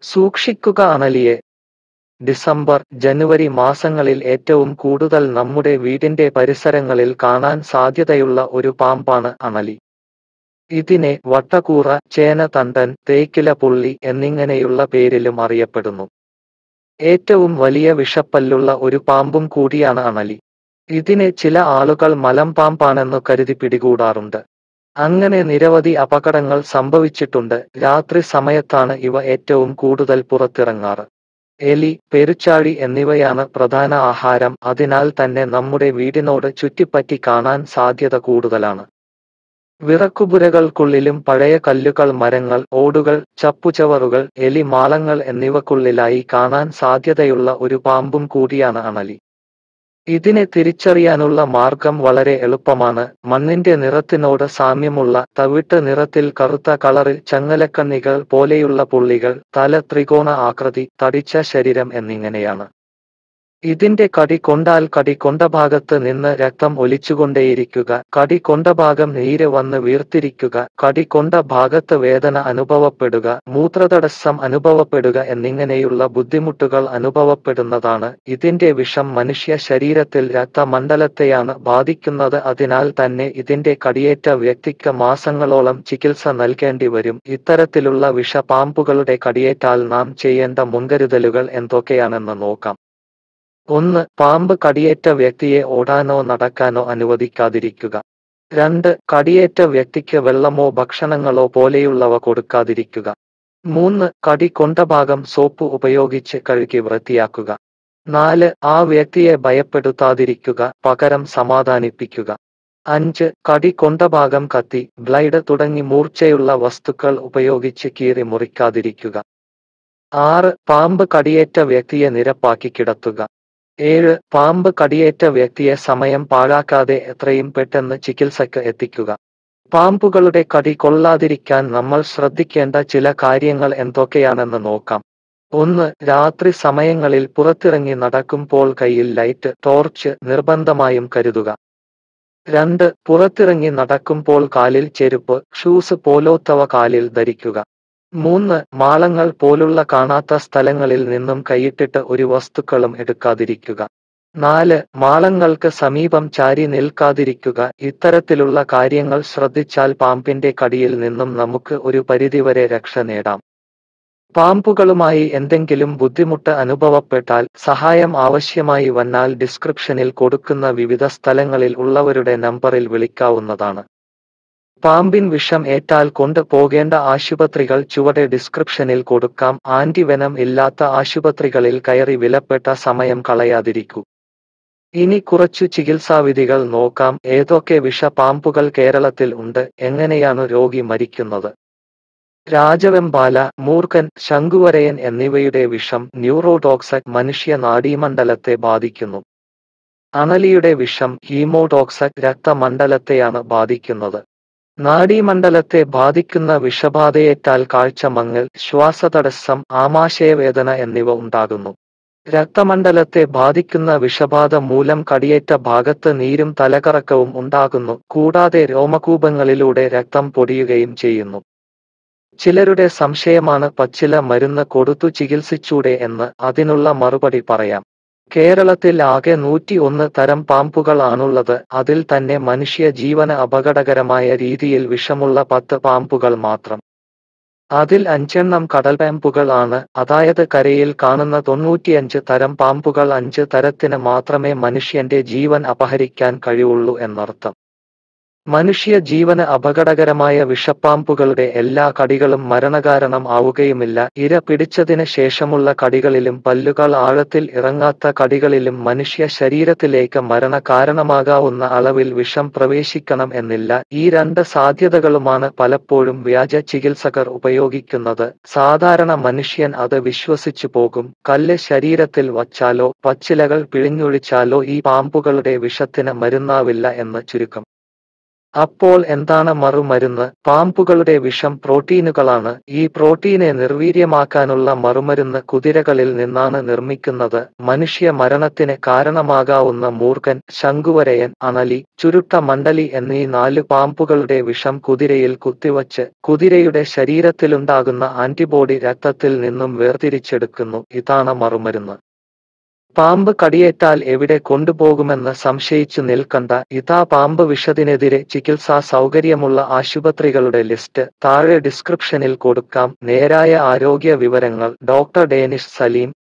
സൂക്ഷിക്കുക അണലിയെ ഡിസംബർ ജനുവരി മാസങ്ങളിൽ ഏറ്റവും കൂടുതൽ നമ്മുടെ വീടിന്റെ പരിസരങ്ങളിൽ കാണാൻ സാധ്യതയുള്ള ഒരു പാമ്പാണ് അണലി ഇതിനെ വട്ടക്കൂറ ചേനതണ്ടൻ തേക്കില പുള്ളി എന്നിങ്ങനെയുള്ള പേരിലും അറിയപ്പെടുന്നു ഏറ്റവും വലിയ വിഷപ്പല്ലുള്ള ഒരു പാമ്പും കൂടിയാണ് അണലി ഇതിനെ ചില ആളുകൾ മലമ്പാമ്പാണെന്നു കരുതി പിടികൂടാറുണ്ട് അങ്ങനെ നിരവധി അപകടങ്ങൾ സംഭവിച്ചിട്ടുണ്ട് രാത്രി സമയത്താണ് ഇവ ഏറ്റവും കൂടുതൽ പുറത്തിറങ്ങാറ് എലി പെരുച്ചാഴി എന്നിവയാണ് പ്രധാന ആഹാരം അതിനാൽ തന്നെ നമ്മുടെ വീടിനോട് ചുറ്റിപ്പറ്റി കാണാൻ സാധ്യത കൂടുതലാണ് വിറക്കുപുരകൾക്കുള്ളിലും പഴയ കല്ലുകൾ മരങ്ങൾ ഓടുകൾ ചപ്പുചവറുകൾ എലി മാളങ്ങൾ എന്നിവക്കുള്ളിലായി കാണാൻ സാധ്യതയുള്ള ഒരു പാമ്പും കൂടിയാണ് അണലി ഇതിനെ തിരിച്ചറിയാനുള്ള മാർഗം വളരെ എളുപ്പമാണ് മണ്ണിന്റെ നിറത്തിനോട് സാമ്യമുള്ള തവിട്ട് നിറത്തിൽ കറുത്ത കളറിൽ ചങ്ങലക്കണ്ണികൾ പോലെയുള്ള പുള്ളികൾ തല ത്രികോണ ആകൃതി തടിച്ച ശരീരം എന്നിങ്ങനെയാണ് ഇതിന്റെ കടി കൊണ്ടാൽ കടി കൊണ്ട ഭാഗത്ത് നിന്ന് രക്തം ഒലിച്ചുകൊണ്ടേയിരിക്കുക കടി കൊണ്ട ഭാഗം നീര് വന്ന് വീർത്തിരിക്കുക കടി കൊണ്ട ഭാഗത്ത് വേദന അനുഭവപ്പെടുക മൂത്രതടസ്സം അനുഭവപ്പെടുക എന്നിങ്ങനെയുള്ള ബുദ്ധിമുട്ടുകൾ അനുഭവപ്പെടുന്നതാണ് ഇതിന്റെ വിഷം മനുഷ്യ ശരീരത്തിൽ രക്തമണ്ഡലത്തെയാണ് ബാധിക്കുന്നത് അതിനാൽ തന്നെ ഇതിന്റെ കടിയേറ്റ വ്യക്തിക്ക് മാസങ്ങളോളം ചികിത്സ നൽകേണ്ടി വരും ഇത്തരത്തിലുള്ള വിഷപാമ്പുകളുടെ കടിയേറ്റാൽ നാം ചെയ്യേണ്ട മുൻകരുതലുകൾ എന്തൊക്കെയാണെന്ന് നോക്കാം ഒന്ന് പാമ്പ് കടിയേറ്റ വ്യക്തിയെ ഓടാനോ നടക്കാനോ അനുവദിക്കാതിരിക്കുക രണ്ട് കടിയേറ്റ വ്യക്തിക്ക് വെള്ളമോ ഭക്ഷണങ്ങളോ പോലെയുള്ളവ കൊടുക്കാതിരിക്കുക മൂന്ന് കടി കൊണ്ട ഭാഗം സോപ്പ് ഉപയോഗിച്ച് കഴുകി വൃത്തിയാക്കുക നാല് ആ വ്യക്തിയെ ഭയപ്പെടുത്താതിരിക്കുക പകരം സമാധാനിപ്പിക്കുക അഞ്ച് കടി കൊണ്ട ഭാഗം കത്തി ബ്ലൈഡ് തുടങ്ങി മൂർച്ചയുള്ള വസ്തുക്കൾ ഉപയോഗിച്ച് കീറി മുറിക്കാതിരിക്കുക ആറ് പാമ്പ് കടിയേറ്റ വ്യക്തിയെ നിരപ്പാക്കി കിടത്തുക ഏഴ് പാമ്പ് കടിയേറ്റ വ്യക്തിയെ സമയം പാഴാക്കാതെ എത്രയും പെട്ടെന്ന് ചികിത്സയ്ക്ക് എത്തിക്കുക പാമ്പുകളുടെ കടി കൊള്ളാതിരിക്കാൻ നമ്മൾ ശ്രദ്ധിക്കേണ്ട ചില കാര്യങ്ങൾ എന്തൊക്കെയാണെന്ന് നോക്കാം ഒന്ന് രാത്രി സമയങ്ങളിൽ പുറത്തിറങ്ങി നടക്കുമ്പോൾ കയ്യിൽ ലൈറ്റ് ടോർച്ച് നിർബന്ധമായും കരുതുക രണ്ട് പുറത്തിറങ്ങി നടക്കുമ്പോൾ കാലിൽ ചെരുപ്പ് ഷൂസ് പോലോത്തവ കാലിൽ ധരിക്കുക മൂന്ന് മാളങ്ങൾ പോലുള്ള കാണാത്ത സ്ഥലങ്ങളിൽ നിന്നും കൈയിട്ടിട്ട് ഒരു വസ്തുക്കളും എടുക്കാതിരിക്കുക നാല് മാളങ്ങൾക്ക് സമീപം ചാരി നിൽക്കാതിരിക്കുക ഇത്തരത്തിലുള്ള കാര്യങ്ങൾ ശ്രദ്ധിച്ചാൽ പാമ്പിന്റെ കടിയിൽ നിന്നും നമുക്ക് ഒരു പരിധിവരെ രക്ഷ നേടാം പാമ്പുകളുമായി എന്തെങ്കിലും ബുദ്ധിമുട്ട് അനുഭവപ്പെട്ടാൽ സഹായം ആവശ്യമായി വന്നാൽ ഡിസ്ക്രിപ്ഷനിൽ കൊടുക്കുന്ന വിവിധ സ്ഥലങ്ങളിൽ ഉള്ളവരുടെ നമ്പറിൽ വിളിക്കാവുന്നതാണ് പാമ്പിൻ വിഷം ഏറ്റാൽ കൊണ്ട് പോകേണ്ട ആശുപത്രികൾ ചുവടെ ഡിസ്ക്രിപ്ഷനിൽ കൊടുക്കാം ആന്റിവെനം ഇല്ലാത്ത ആശുപത്രികളിൽ കയറി വിലപ്പെട്ട സമയം കളയാതിരിക്കൂ ഇനി കുറച്ചു ചികിത്സാവിധികൾ നോക്കാം ഏതൊക്കെ വിഷപാമ്പുകൾ കേരളത്തിൽ ഉണ്ട് എങ്ങനെയാണ് രോഗി മരിക്കുന്നത് രാജവെമ്പാല മൂർഖൻ ശംഖുവരയൻ എന്നിവയുടെ വിഷം ന്യൂറോടോക്സക് മനുഷ്യ നാഡീമണ്ഡലത്തെ ബാധിക്കുന്നു അണലിയുടെ വിഷം ഹീമോടോക്സക് രക്തമണ്ഡലത്തെയാണ് ബാധിക്കുന്നത് നാഡീമണ്ഡലത്തെ ബാധിക്കുന്ന വിഷബാധയേറ്റാൽ കാഴ്ച മങ്ങൽ ശ്വാസതടസ്സം ആമാശയവേദന എന്നിവ ഉണ്ടാകുന്നു രക്തമണ്ഡലത്തെ ബാധിക്കുന്ന വിഷബാധ മൂലം കടിയേറ്റ ഭാഗത്ത് നീരും തലകറക്കവും ഉണ്ടാകുന്നു കൂടാതെ രോമകൂപങ്ങളിലൂടെ രക്തം പൊടിയുകയും ചെയ്യുന്നു ചിലരുടെ സംശയമാണ് പച്ചില മരുന്ന് കൊടുത്തു ചികിത്സിച്ചൂടെ എന്ന് അതിനുള്ള മറുപടി പറയാം കേരളത്തിൽ ആകെ നൂറ്റി ഒന്ന് തരം പാമ്പുകളാണുള്ളത് അതിൽ തന്നെ മനുഷ്യ ജീവന് അപകടകരമായ രീതിയിൽ വിഷമുള്ള പത്ത് പാമ്പുകൾ മാത്രം അതിൽ അഞ്ചെണ്ണം കടൽ പാമ്പുകൾ ആണ് അതായത് കരയിൽ കാണുന്ന തൊണ്ണൂറ്റിയഞ്ച് തരം പാമ്പുകൾ അഞ്ച് തരത്തിന് മാത്രമേ മനുഷ്യന്റെ ജീവൻ അപഹരിക്കാൻ കഴിവുള്ളൂ എന്നർത്ഥം മനുഷ്യ ജീവന് അപകടകരമായ വിഷപ്പാമ്പുകളുടെ എല്ലാ കടികളും മരണകാരണം ആവുകയുമില്ല ഇര പിടിച്ചതിന് ശേഷമുള്ള കടികളിലും പല്ലുകൾ ആഴത്തിൽ ഇറങ്ങാത്ത കടികളിലും മനുഷ്യ ശരീരത്തിലേക്ക് മരണ കാരണമാകാവുന്ന അളവിൽ വിഷം പ്രവേശിക്കണം എന്നില്ല ഈ രണ്ട് സാധ്യതകളുമാണ് പലപ്പോഴും വ്യാജ ചികിത്സകർ ഉപയോഗിക്കുന്നത് സാധാരണ മനുഷ്യൻ അത് വിശ്വസിച്ചു പോകും കല്ല് ശരീരത്തിൽ വച്ചാലോ പച്ചിലകൾ പിഴിഞ്ഞൊഴിച്ചാലോ ഈ പാമ്പുകളുടെ വിഷത്തിന് മരുന്നാവില്ല എന്ന് ചുരുക്കം അപ്പോൾ എന്താണ് മറുമരുന്ന് പാമ്പുകളുടെ വിഷം പ്രോട്ടീനുകളാണ് ഈ പ്രോട്ടീനെ നിർവീര്യമാക്കാനുള്ള മറുമരുന്ന് കുതിരകളിൽ നിന്നാണ് നിർമ്മിക്കുന്നത് മനുഷ്യ മരണത്തിന് കാരണമാകാവുന്ന മൂർഖൻ ശംഖുവരയൻ അണലി ചുരുട്ട മണ്ഡലി എന്നീ നാല് പാമ്പുകളുടെ വിഷം കുതിരയിൽ കുത്തിവച്ച് കുതിരയുടെ ശരീരത്തിലുണ്ടാകുന്ന ആന്റിബോഡി രക്തത്തിൽ നിന്നും വേർതിരിച്ചെടുക്കുന്നു ഇതാണ് മറുമരുന്ന് പാമ്പ് കടിയേറ്റാൽ എവിടെ കൊണ്ടുപോകുമെന്ന് സംശയിച്ചു നിൽക്കണ്ട ഇതാ പാമ്പ് വിഷത്തിനെതിരെ ചികിത്സാ സൗകര്യമുള്ള ആശുപത്രികളുടെ ലിസ്റ്റ് താഴെ ഡിസ്ക്രിപ്ഷനിൽ കൊടുക്കാം നേരായ ആരോഗ്യ വിവരങ്ങൾ ഡോക്ടർ ഡേനിഷ് സലീം